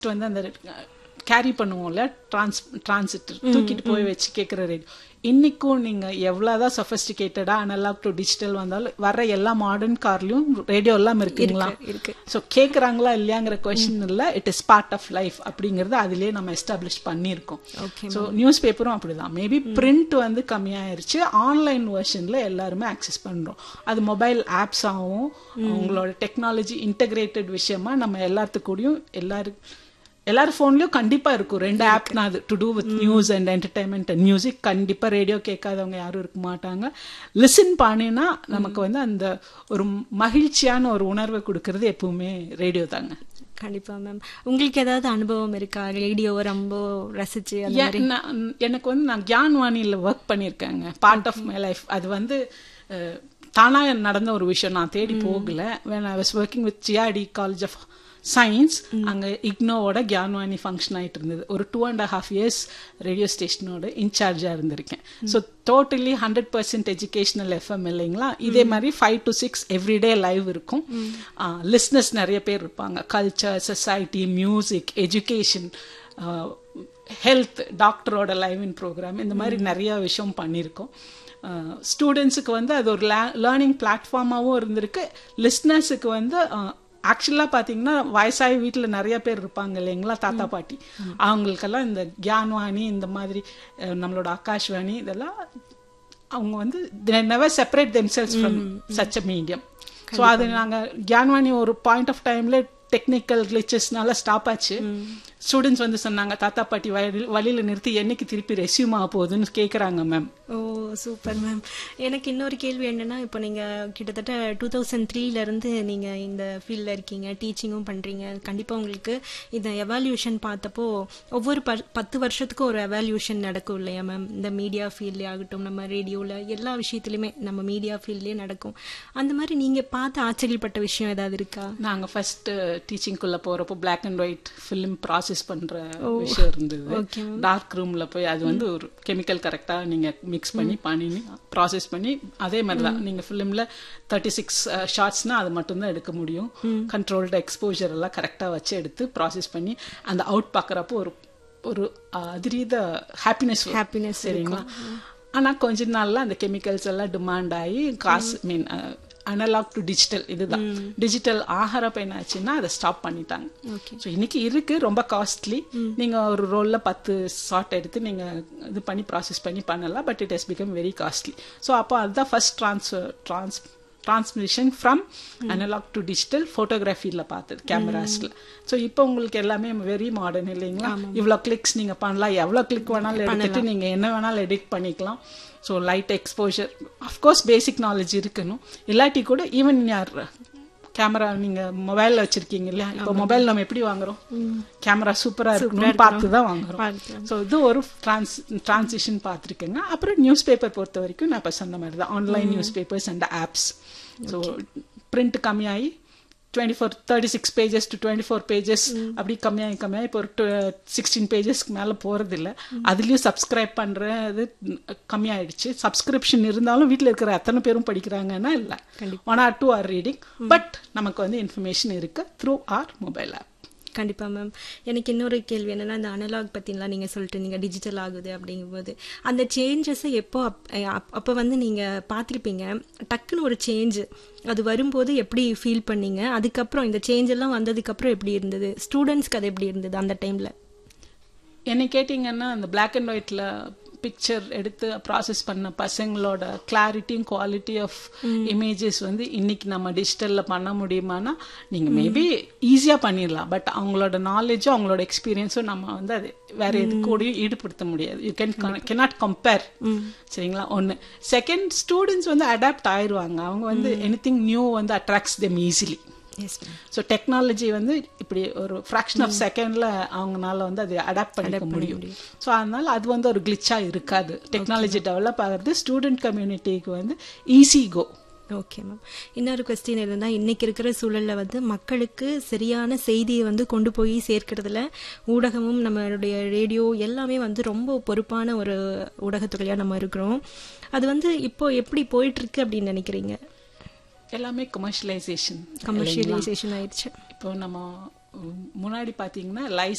வந்து அந்த கேரி பண்ணுவோம்ல டிரான்ஸ் டிரான்சிட் தூக்கிட்டு போய் வச்சு கேட்குற ரேடியோ இன்னைக்கும் நீங்க எவ்வளவுதான் சொஃபஸ்டிகேட்டடா அனலாக் டு டிஜிட்டல் வந்தாலும் வர எல்லா மாடர்ன் கார்லயும் ரேடியோ எல்லாம் இருக்குங்களா இருக்கு ஸோ கேட்குறாங்களா இல்லையாங்கிற கொஸ்டின் இல்லை it is part of life அப்படிங்கறது அதுலயே நம்ம எஸ்டாப்ளிஷ் பண்ணியிருக்கோம் ஓகே ஸோ நியூஸ் பேப்பரும் அப்படிதான் மேபி பிரிண்ட் வந்து கம்மியாயிருச்சு ஆன்லைன் வெர்ஷன்ல எல்லாருமே அக்சஸ் பண்றோம் அது மொபைல் ஆப்ஸாகவும் உங்களோட டெக்னாலஜி இன்டகிரேட்டட் விஷயமா நம்ம எல்லாத்துக்கூடயும் எல்லாரும் எல்லாரும் ஃபோன்லயும் கண்டிப்பா இருக்கும் ரெண்டு ஆப் தான் அது to do with news and entertainment and music கண்டிப்பா ரேடியோ கேட்காதவங்க யாரும் இருக்க மாட்டாங்க லிசன் பண்ணினா நமக்கு வந்து அந்த ஒரு மகிழ்ச்சியான ஒரு உணர்வை கொடுக்கறது எப்பவுமே ரேடியோ தாங்க கண்டிப்பா மேம் உங்களுக்கு ஏதாவது அனுபவம் இருக்கா ரேடியோவை ரொம்ப ரசிச்சு அந்த ஏன் நான் எனக்கு வந்து நான் கியான்வாணியில் ஒர்க் பண்ணியிருக்கேங்க பார்ட் ஆஃப் மை லைஃப் அது வந்து அஹ், தானா நடந்த ஒரு விஷயம் நான் தேடி போகல when I was working with GRT college of science அங்க இக்னோவோட கியான்வாணி ஃபங்க்ஷன் ஆயிட்டு இருந்தது ஒரு two and half years radio ஸ்டேஷனோட இன்சார்ஜா இருந்திருக்கேன் so totally hundred percent educational FM இல்லைங்களா இதே மாதிரி five to six everyday live இருக்கும் லிஸ்னஸ் நிறைய பேர் இருப்பாங்க culture society music education health டாக்டரோட லைவ் இன் ப்ரோக்ராம் இந்த மாதிரி நிறைய விஷயம் பண்ணியிருக்கோம் ஸ்டூடெண்ட்ஸுக்கு வந்து அது ஒரு லேர்னிங் பிளாட்ஃபார்மாகவும் இருந்திருக்கு லிஸ்னர்ஸுக்கு வந்து ஆக்சுவலாக பார்த்தீங்கன்னா வயசாகி வீட்டில் நிறைய பேர் இருப்பாங்க இல்லைங்களா தாத்தா பாட்டி அவங்களுக்கெல்லாம் இந்த கியான்வாணி இந்த மாதிரி அஹ், நம்மளோட ஆகாஷ்வாணி இதெல்லாம் அவங்க வந்து never separate themselves from such a medium so அது நாங்கள் கியான்வாணி ஒரு பாயிண்ட் ஆஃப் டைம்ல டெக்னிக்கல் கிளிச்சஸ்னால ஸ்டாப் ஆச்சு ஸ்டூடெண்ட்ஸ் வந்து சொன்னாங்க தாத்தா பாட்டி வழி வழியில நிறுத்தி என்னைக்கு திருப்பி ரெஸ்யூம் ஆக போகுதுன்னு கேட்குறாங்க மேம் ஓ சூப்பர் மேம் எனக்கு இன்னொரு கேள்வி என்னன்னா இப்போ நீங்க கிட்டத்தட்ட டூ தௌசண்ட் த்ரீல இருந்து நீங்க இந்த ஃபீல்ட்ல இருக்கீங்க டீச்சிங்கும் பண்றீங்க கண்டிப்பா உங்களுக்கு இந்த எவால்யூஷன் பார்த்தப்போ ஒவ்வொரு ப- பத்து வருஷத்துக்கும் ஒரு எவால்யூஷன் நடக்கும் இல்லையா மேம் இந்த மீடியா ஃபீல்ட்லேயே ஆகட்டும் நம்ம ரேடியோல எல்லா விஷயத்துலயுமே நம்ம மீடியா ஃபீல்ட்லயே நடக்கும் அந்த மாதிரி நீங்க பார்த்து ஆச்சரியப்பட்ட விஷயம் ஏதாவது இருக்கா நாங்க ஃபர்ஸ்ட் டீச்சிங்குள்ள போறப்போ black and white film process பண்ற விஷயம் இருந்தது Okay, டார்க் ரூம்ல போய் அது வந்து ஒரு கெமிக்கல் கரெக்டா நீங்க மிக்ஸ் பண்ணி பண்ணி ப்ராசஸ் பண்ணி அதே மாதிரி தான் நீங்க ஃபிலிம்ல தேர்ட்டி சிக்ஸ் ஷார்ட்ஸ்னா அது மட்டும்தான் எடுக்க முடியும் கண்ட்ரோல்டு எக்ஸ்போஜர் எல்லாம் கரெக்டா வச்சு எடுத்து ப்ராசஸ் பண்ணி அந்த அவுட் பார்க்கறப்போ ஒரு ஒரு அதிரீத ஹாப்பினஸ் Happiness சரிங்களா ஆனா கொஞ்ச நாள்ல அந்த கெமிக்கல்ஸ் எல்லாம் டிமாண்ட் ஆகி காசு மீன் அனலாக் டு டிஜிட்டல் இதுதான் டிஜிட்டல் ஆகிறப்ப என்ன ஆச்சுன்னா அதை ஸ்டாப் பண்ணிட்டாங்க ஓகே ஸோ இன்னைக்கு இருக்கு ரொம்ப காஸ்ட்லி நீங்க ஒரு ரோல்ல பத்து ஷார்ட் எடுத்து நீங்க இது பண்ணி ப்ராசஸ் பண்ணி பண்ணலாம் but it has become very costly so அப்போ அதுதான் first transfer trans transmission from analogue to digital ஃபோட்டோகிராஃபியில் பார்த்தது கேமராஸ்ல ஸோ இப்போ உங்களுக்கு எல்லாமே வெரி மாடர்ன் இல்லைங்களா இவ்வளோ கிளிக்ஸ் நீங்க பண்ணலாம் எவ்வளோ கிளிக் வேணாலும் எடுத்துட்டு நீங்க என்ன வேணாலும் எடிட் பண்ணிக்கலாம் so light exposure of course basic knowledge இருக்கணும் இல்லாட்டி கூட ஈவன் யார் கேமரா நீங்க மொபைல்ல வச்சிருக்கீங்க இல்லையா இப்போ மொபைல் நம்ம எப்படி வாங்குறோம் கேமரா சூப்பரா இருக்கணும்னு பார்த்து தான் வாங்குறோம் பார்த்து. ஸோ இது ஒரு டிரான்ஸ் டிரான்சிஷன் பார்த்துருக்கேங்க அப்புறம் நியூஸ் பேப்பர் பொறுத்த வரைக்கும் நான் இப்போ சொன்ன மாதிரி தான் online newspapers and apps so print கம்மியாகி twenty four thirty six pages to twenty four pages அப்படி கம்மியாகி கம்மியாகி இப்போ ஒரு சிக்ஸ்டீன் பேஜஸ்க்கு மேலே போகிறது இல்லை அதுலேயும் சப்ஸ்கிரைப் பண்ணுறது கம்மியாயிடுச்சு சப்ஸ்கிரிப்ஷன் இருந்தாலும் வீட்டில் இருக்கிற அத்தனை பேரும் படிக்கிறாங்கன்னா இல்லை one or two or reading but நமக்கு வந்து இன்ஃபர்மேஷன் இருக்கு த்ரூ ஆர் மொபைல் ஆப் கண்டிப்பா மேம் எனக்கு இன்னொரு கேள்வி என்னன்னா இந்த அனலாக் பத்திலாம் நீங்க சொல்லிட்டு நீங்க டிஜிட்டல் ஆகுது அப்படிங்கும்போது அந்த சேஞ்சஸை எப்போ அப்- அப்- அப்போ வந்து நீங்க பார்த்திருப்பீங்க டக்குன்னு ஒரு சேஞ்ச் அது வரும்போது எப்படி ஃபீல் பண்ணீங்க அதுக்கப்புறம் இந்த சேஞ்ச் எல்லாம் வந்ததுக்கு அப்புறம் எப்படி இருந்தது ஸ்டூடெண்ட்ஸ்க்கு அது எப்படி இருந்தது அந்த டைம்ல என்னை கேட்டிங்கன்னா அந்த Black அண்ட் ஒயிட்ல பிக்சர் எடுத்து ப்ராசஸ் பண்ண பசங்களோட கிளாரிட்டியும் குவாலிட்டி ஆஃப் இமேஜஸ் வந்து இன்னைக்கு நம்ம டிஜிட்டல்ல பண்ண முடியுமானா நீங்க மேபி ஈஸியா பண்ணிடலாம் பட் அவங்களோட நாலேஜும் அவங்களோட எக்ஸ்பீரியன்ஸும் நம்ம வந்து அது வேற எது கூடயும் ஈடுபடுத்த முடியாது யூ கேன் கெனாட் கம்பேர் சரிங்களா ஒன்னு செகண்ட் ஸ்டூடெண்ட்ஸ் வந்து அடாப்ட் ஆயிருவாங்க அவங்க வந்து எனிதிங் நியூ வந்து attracts them easily yes ma'am so technology வந்து இப்படி ஒரு ஃப்ராக்ஷன் ஆஃப் செகண்ட்ல அவங்கனால வந்து அதை அடாப்ட் பண்ணிக்க முடியும் ஸோ அதனால அது வந்து ஒரு கிளிச்சா இருக்காது டெக்னாலஜி டெவலப் ஆகிறது ஸ்டூடெண்ட் கம்யூனிட்டிக்கு வந்து ஈஸி கோ ஓகே மேம் இன்னொரு கொஸ்டின் என்னன்னா இன்னைக்கு இருக்கிற சூழல்ல வந்து மக்களுக்கு சரியான செய்தியை வந்து கொண்டு போய் சேர்க்கறதுல ஊடகமும் நம்மளுடைய ரேடியோ எல்லாமே வந்து ரொம்ப பொறுப்பான ஒரு ஊடகத்துறையா நம்ம இருக்கிறோம் அது வந்து இப்போ எப்படி போயிட்டு இருக்கு அப்படின்னு நினைக்கிறீங்க எல்லாமே கமர்ஷியலைசேஷன் கமர்ஷியலைசேஷன் ஆயிடுச்சு இப்போ நம்ம முன்னாடி பார்த்தீங்கன்னா லைஸ்